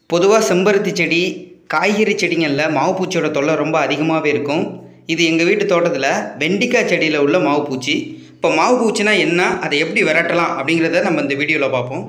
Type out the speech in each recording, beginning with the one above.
பொதுவாக செம்பருத்தி செடி காய்கறி செடிங்களில் மாவு பூச்சியோட தொல்லை ரொம்ப அதிகமாகவே இருக்கும் இது எங்கள் வீட்டு தோட்டத்தில் வெண்டிக்காய் செடியில் உள்ள மாவு பூச்சி இப்போ மாவு பூச்சினா என்ன அதை எப்படி விரட்டலாம் அப்படிங்கிறத நம்ம இந்த வீடியோவில் பார்ப்போம்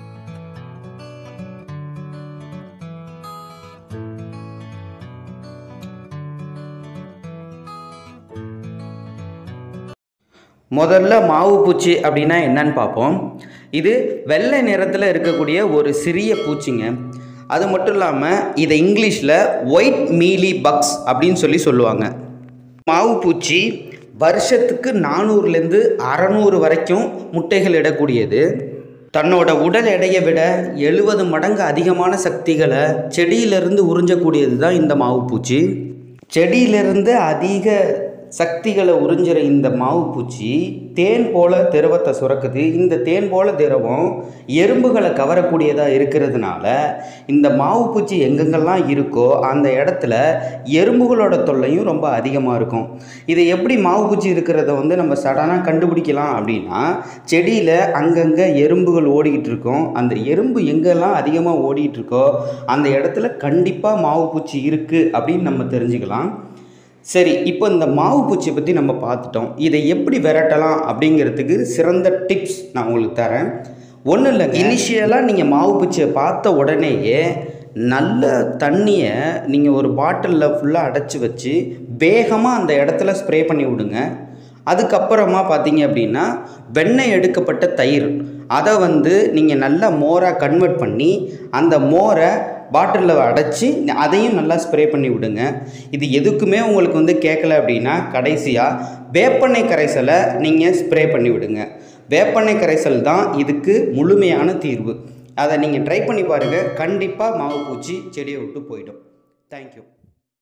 முதல்ல மாவு பூச்சி அப்படின்னா என்னன்னு பார்ப்போம் இது வெள்ளை நிறத்தில் இருக்கக்கூடிய ஒரு சிறிய பூச்சிங்க அது மட்டும் இல்லாமல் இதை இங்கிலீஷில் ஒயிட் மீலி பக்ஸ் அப்படின்னு சொல்லி சொல்லுவாங்க மாவு பூச்சி வருஷத்துக்கு நானூறுலேருந்து அறநூறு வரைக்கும் முட்டைகள் இடக்கூடியது தன்னோட உடல் எடையை விட எழுபது மடங்கு அதிகமான சக்திகளை செடியிலிருந்து உறிஞ்சக்கூடியது தான் இந்த மாவு பூச்சி செடியிலிருந்து அதிக சக்திகளை உறிஞ்சுற இந்த மாவு பூச்சி தேன் போல திரவத்தை சுரக்குது இந்த தேன் போல திரவம் எறும்புகளை கவரக்கூடியதாக இருக்கிறதுனால இந்த மாவு பூச்சி எங்கெங்கெல்லாம் இருக்கோ அந்த இடத்துல எறும்புகளோட தொல்லையும் ரொம்ப அதிகமாக இருக்கும் இதை எப்படி மாவு பூச்சி இருக்கிறத வந்து நம்ம சடனாக கண்டுபிடிக்கலாம் அப்படின்னா செடியில் அங்கங்கே எறும்புகள் ஓடிக்கிட்டு இருக்கும் அந்த எறும்பு எங்கெல்லாம் அதிகமாக ஓடிக்கிட்டு இருக்கோ அந்த இடத்துல கண்டிப்பாக மாவு பூச்சி இருக்குது அப்படின்னு நம்ம தெரிஞ்சுக்கலாம் சரி இப்போ இந்த மாவு பூச்சியை பற்றி நம்ம பார்த்துட்டோம் இதை எப்படி விரட்டலாம் அப்படிங்கிறதுக்கு சிறந்த டிப்ஸ் நான் உங்களுக்கு தரேன் ஒன்றும் இல்லை இனிஷியலாக நீங்கள் மாவு பூச்சியை பார்த்த உடனேயே நல்ல தண்ணியை நீங்கள் ஒரு பாட்டிலில் ஃபுல்லாக அடைச்சி வச்சு வேகமாக அந்த இடத்துல ஸ்ப்ரே பண்ணி விடுங்க அதுக்கப்புறமா பார்த்தீங்க அப்படின்னா வெண்ணெய் எடுக்கப்பட்ட தயிர் அதை வந்து நீங்கள் நல்லா மோராக கன்வெர்ட் பண்ணி அந்த மோரை பாட்டிலில் அடைச்சி அதையும் நல்லா ஸ்ப்ரே பண்ணி விடுங்க இது எதுக்குமே உங்களுக்கு வந்து கேட்கல அப்படின்னா கடைசியாக வேப்பெண்ணெய் கரைசலை நீங்கள் ஸ்ப்ரே பண்ணி விடுங்க வேப்பெண்ணெய் கரைசல் தான் இதுக்கு முழுமையான தீர்வு அதை நீங்கள் ட்ரை பண்ணி பாருங்கள் கண்டிப்பாக மாவு பூச்சி செடியை விட்டு போயிடும் தேங்க்யூ